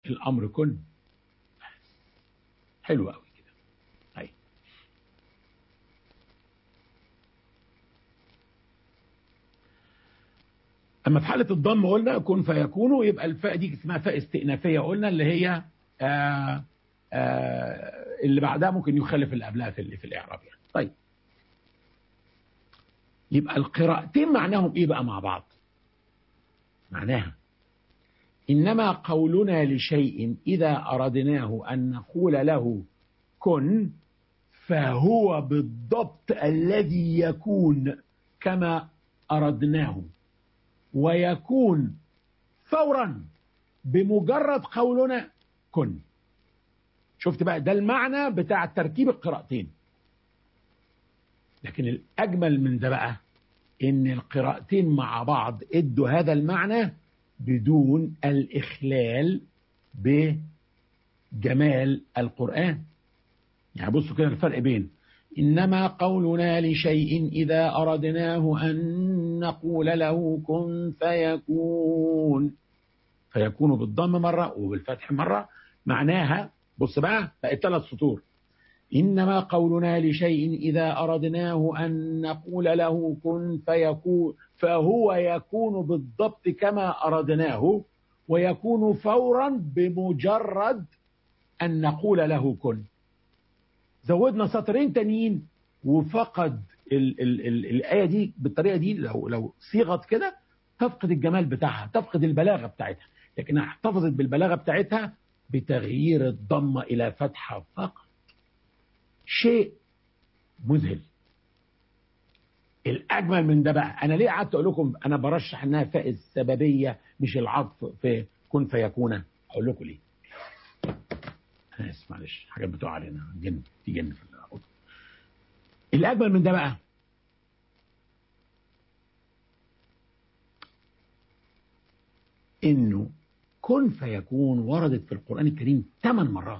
الامر كن حلو قوي كده طيب اما في حاله الضم قلنا كن فيكون يبقى الفاء دي اسمها فاء استئنافيه قلنا اللي هي آآ آآ اللي بعدها ممكن يخالف اللي قبلها في اللي في الاعراب يعني طيب يبقى القراءتين معناهم ايه بقى مع بعض معناها انما قولنا لشيء اذا اردناه ان نقول له كن فهو بالضبط الذي يكون كما اردناه ويكون فورا بمجرد قولنا كن شفت بقى ده المعنى بتاع تركيب القراءتين لكن الأجمل من ده بقى إن القراءتين مع بعض ادوا هذا المعنى بدون الإخلال بجمال القرآن يعني بصوا كده الفرق بين إنما قولنا لشيء إذا أردناه أن نقول له كن فيكون فيكون بالضم مرة وبالفتح مرة معناها بص بقى بقت ثلاث سطور إنما قولنا لشيء إذا أردناه أن نقول له كن فيكون فهو يكون بالضبط كما أردناه ويكون فورا بمجرد أن نقول له كن زودنا سطرين تانيين وفقد ال ال ال الآية دي بالطريقة دي لو لو صيغت كده تفقد الجمال بتاعها تفقد البلاغة بتاعتها لكنها احتفظت بالبلاغة بتاعتها بتغيير الضمة إلى فتحة فقط شيء مذهل الأجمل من ده بقى أنا ليه قعدت أقول لكم أنا برشح إنها فاء السببية مش العطف في كن فيكون أقول لكم ليه أنا آسف معلش حاجات بتقع علينا جن في جن في الأوضة الأجمل من ده بقى إنه كن فيكون وردت في القرآن الكريم ثمان مرات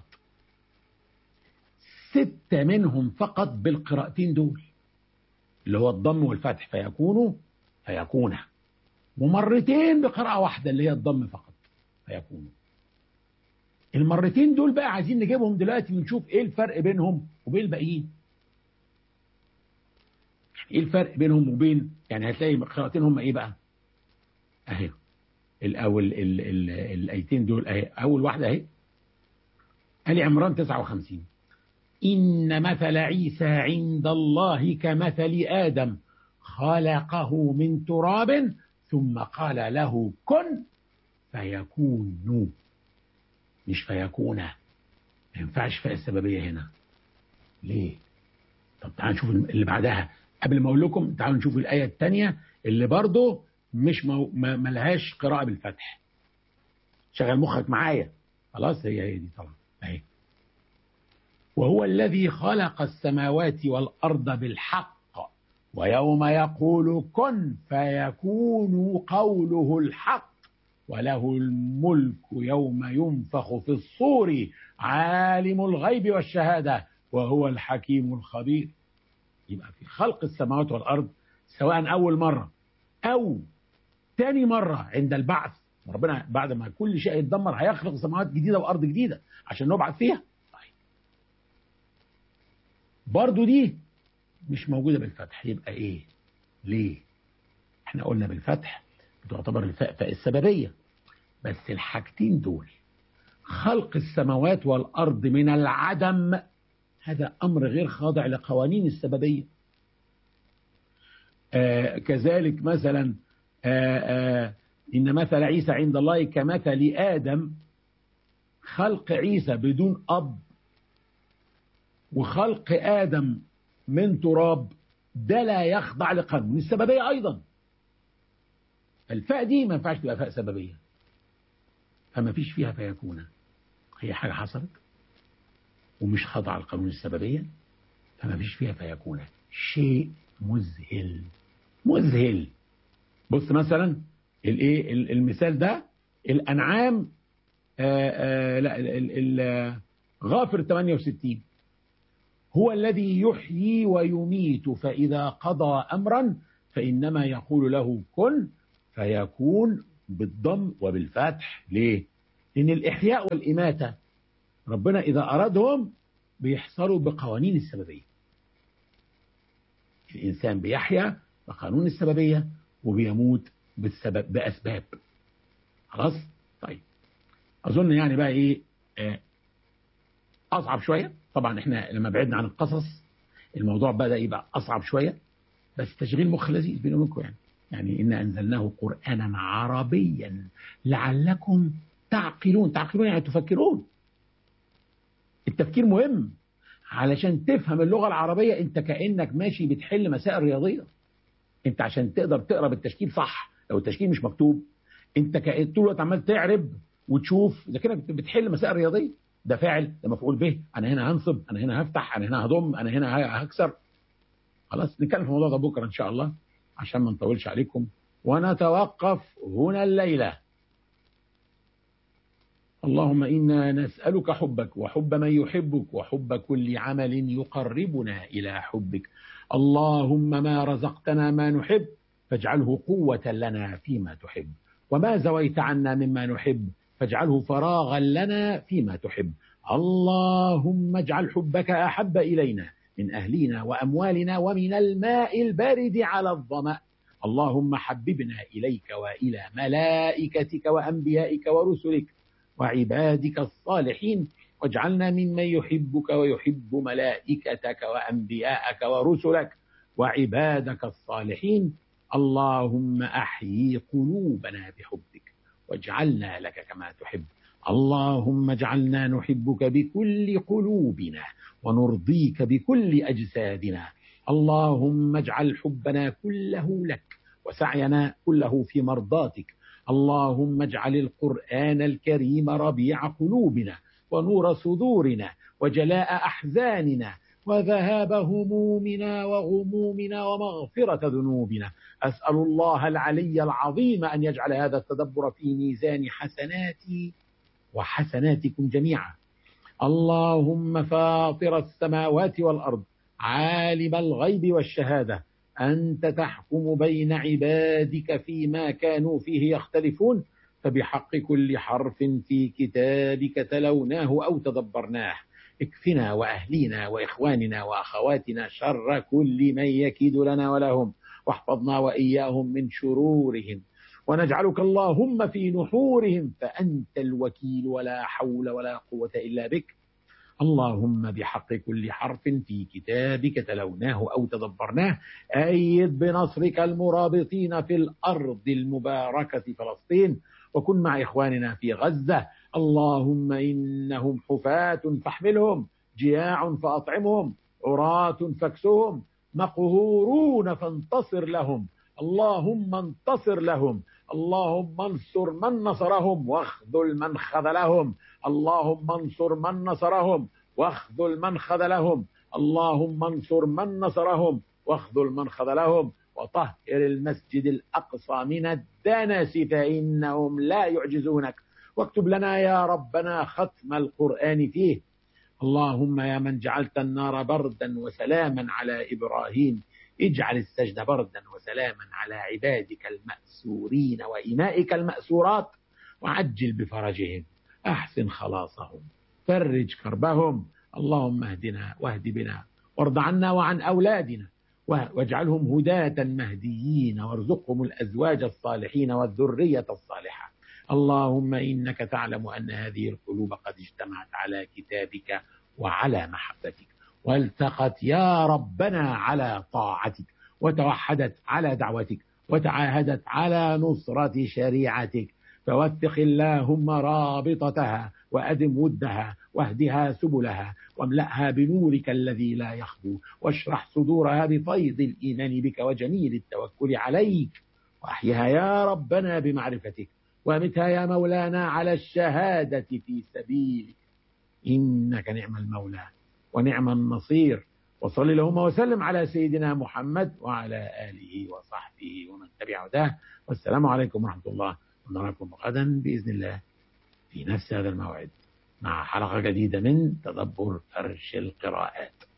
ستة منهم فقط بالقراءتين دول اللي هو الضم والفتح فيكون فيكون ومرتين بقراءة واحدة اللي هي الضم فقط فيكون المرتين دول بقى عايزين نجيبهم دلوقتي ونشوف ايه الفرق بينهم وبين الباقيين ايه الفرق بينهم وبين يعني هتلاقي قراءتين هم ايه بقى اهي الاول ال ال الايتين دول اهي اول واحده اهي ال عمران 59 ان مثل عيسى عند الله كمثل ادم خلقه من تراب ثم قال له كن فيكون مش فيكون ما ينفعش فاء السببيه هنا ليه طب تعالوا نشوف اللي بعدها قبل ما اقول لكم تعالوا نشوف الايه الثانيه اللي برضه مش مو... ما ملهاش قراءة بالفتح شغل مخك معايا خلاص هي هي دي طبعا اهي وهو الذي خلق السماوات والأرض بالحق ويوم يقول كن فيكون قوله الحق وله الملك يوم ينفخ في الصور عالم الغيب والشهادة وهو الحكيم الخبير يبقى في خلق السماوات والأرض سواء أول مرة أو تاني مرة عند البعث ربنا بعد ما كل شيء يتدمر هيخلق سماوات جديدة وأرض جديدة عشان نبعث فيها طيب. برضو دي مش موجودة بالفتح يبقى إيه ليه احنا قلنا بالفتح بتعتبر الفاء فاء السببية بس الحاجتين دول خلق السماوات والأرض من العدم هذا أمر غير خاضع لقوانين السببية آه كذلك مثلا آآ آآ إن مثل عيسى عند الله كمثل آدم خلق عيسى بدون أب وخلق آدم من تراب ده لا يخضع لقانون السببية أيضا الفاء دي ما ينفعش تبقى فاء سببية فما فيش فيها فيكون هي حاجة حصلت ومش خاضعة لقانون السببية فما فيش فيها فيكون شيء مذهل مذهل بص مثلا الايه المثال ده الانعام آآ آآ لا غافر 68 هو الذي يحيي ويميت فاذا قضى امرا فانما يقول له كن فيكون بالضم وبالفتح ليه لأن الإحياء والإماتة ربنا إذا أرادهم بيحصلوا بقوانين السببية الإنسان بيحيا بقانون السببية وبيموت بالسبب بأسباب خلاص طيب أظن يعني بقى إيه آه أصعب شوية طبعا إحنا لما بعدنا عن القصص الموضوع بدأ يبقى أصعب شوية بس تشغيل مخ لذيذ بيني وبينكم يعني يعني إن أنزلناه قرآنا عربيا لعلكم تعقلون تعقلون يعني تفكرون التفكير مهم علشان تفهم اللغة العربية انت كأنك ماشي بتحل مسائل رياضية انت عشان تقدر تقرا بالتشكيل صح لو التشكيل مش مكتوب انت كأن طول الوقت عمال تعرب وتشوف اذا كانك بتحل مسائل رياضية ده فاعل ده مفعول به انا هنا هنصب انا هنا هفتح انا هنا هضم انا هنا هكسر خلاص نتكلم في الموضوع ده بكره ان شاء الله عشان ما نطولش عليكم ونتوقف هنا الليله اللهم إنا نسألك حبك وحب من يحبك وحب كل عمل يقربنا إلى حبك اللهم ما رزقتنا ما نحب فاجعله قوة لنا فيما تحب وما زويت عنا مما نحب فاجعله فراغا لنا فيما تحب اللهم اجعل حبك أحب إلينا من أهلنا وأموالنا ومن الماء البارد على الظمأ اللهم حببنا إليك وإلى ملائكتك وأنبيائك ورسلك وعبادك الصالحين واجعلنا ممن يحبك ويحب ملائكتك وأنبياءك ورسلك وعبادك الصالحين اللهم أحيي قلوبنا بحبك واجعلنا لك كما تحب اللهم اجعلنا نحبك بكل قلوبنا ونرضيك بكل أجسادنا اللهم اجعل حبنا كله لك وسعينا كله في مرضاتك اللهم اجعل القرآن الكريم ربيع قلوبنا ونور صدورنا وجلاء أحزاننا وذهاب همومنا وغمومنا ومغفرة ذنوبنا أسأل الله العلي العظيم أن يجعل هذا التدبر في ميزان حسناتي وحسناتكم جميعا اللهم فاطر السماوات والأرض عالم الغيب والشهادة أنت تحكم بين عبادك فيما كانوا فيه يختلفون فبحق كل حرف في كتابك تلوناه أو تدبرناه اكفنا وأهلينا وإخواننا وأخواتنا شر كل من يكيد لنا ولهم واحفظنا وإياهم من شرورهم ونجعلك اللهم في نحورهم فأنت الوكيل ولا حول ولا قوة إلا بك اللهم بحق كل حرف في كتابك تلوناه أو تدبرناه أيد بنصرك المرابطين في الأرض المباركة فلسطين وكن مع إخواننا في غزة اللهم إنهم حفاة فاحملهم جياع فأطعمهم عراة فاكسهم مقهورون فانتصر لهم اللهم انتصر لهم اللهم انصر من نصرهم واخذل من خذلهم اللهم انصر من نصرهم واخذل من خذلهم اللهم انصر من نصرهم واخذل من خذلهم وطهر المسجد الأقصى من الدنس فإنهم لا يعجزونك واكتب لنا يا ربنا ختم القرآن فيه اللهم يا من جعلت النار بردا وسلاما على إبراهيم اجعل السجد بردا وسلاما على عبادك المأسورين وإمائك المأسورات وعجل بفرجهم أحسن خلاصهم فرج كربهم اللهم اهدنا واهد بنا وارض عنا وعن أولادنا واجعلهم هداة مهديين وارزقهم الأزواج الصالحين والذرية الصالحة اللهم إنك تعلم أن هذه القلوب قد اجتمعت على كتابك وعلى محبتك والتقت يا ربنا على طاعتك وتوحدت على دعوتك وتعاهدت على نصرة شريعتك فوثق اللهم رابطتها وأدم ودها واهدها سبلها واملأها بنورك الذي لا يخبو واشرح صدورها بفيض الإيمان بك وجميل التوكل عليك وأحيها يا ربنا بمعرفتك وامتها يا مولانا على الشهادة في سبيلك إنك نعم المولى ونعم النصير وصل اللهم وسلم على سيدنا محمد وعلى آله وصحبه ومن تبع هداه والسلام عليكم ورحمة الله ونراكم غدا بإذن الله في نفس هذا الموعد مع حلقة جديدة من تدبر فرش القراءات